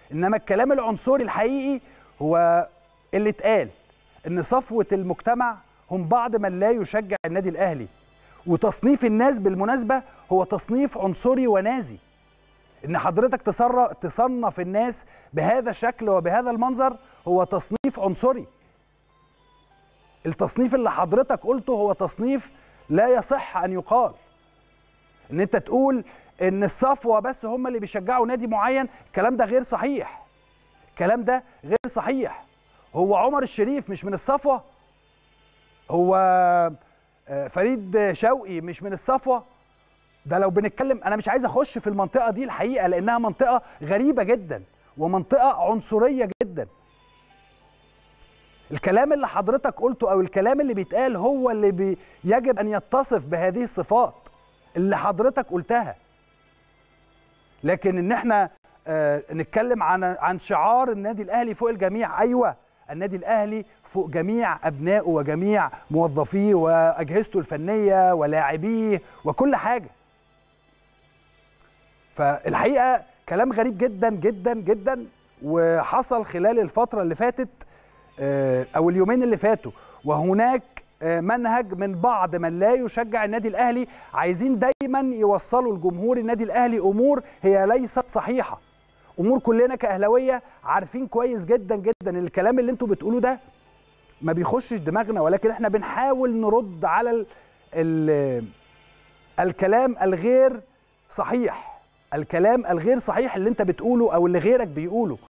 انما الكلام العنصري الحقيقي هو اللي اتقال ان صفوه المجتمع هم بعض من لا يشجع النادي الاهلي وتصنيف الناس بالمناسبه هو تصنيف عنصري ونازي ان حضرتك تصر- تصنف الناس بهذا الشكل وبهذا المنظر هو تصنيف عنصري التصنيف اللي حضرتك قلته هو تصنيف لا يصح ان يقال ان انت تقول ان الصفوه بس هم اللي بيشجعوا نادي معين الكلام ده غير صحيح الكلام ده غير صحيح هو عمر الشريف مش من الصفوه هو آه، فريد شوقي مش من الصفوه ده لو بنتكلم انا مش عايز اخش في المنطقه دي الحقيقه لانها منطقه غريبه جدا ومنطقه عنصريه جدا الكلام اللي حضرتك قلته او الكلام اللي بيتقال هو اللي بي يجب ان يتصف بهذه الصفات اللي حضرتك قلتها لكن ان احنا آه نتكلم عن عن شعار النادي الاهلي فوق الجميع ايوه النادي الاهلي فوق جميع ابنائه وجميع موظفيه واجهزته الفنيه ولاعبيه وكل حاجه فالحقيقه كلام غريب جدا جدا جدا وحصل خلال الفتره اللي فاتت آه، او اليومين اللي فاتوا وهناك آه، منهج من بعض من لا يشجع النادي الاهلي عايزين دايما يوصلوا لجمهور النادي الاهلي امور هي ليست صحيحه امور كلنا كاهلاويه عارفين كويس جدا جدا ان الكلام اللي انتوا بتقولوه ده ما بيخشش دماغنا ولكن احنا بنحاول نرد على ال ال الكلام الغير صحيح الكلام الغير صحيح اللي انت بتقوله او اللي غيرك بيقوله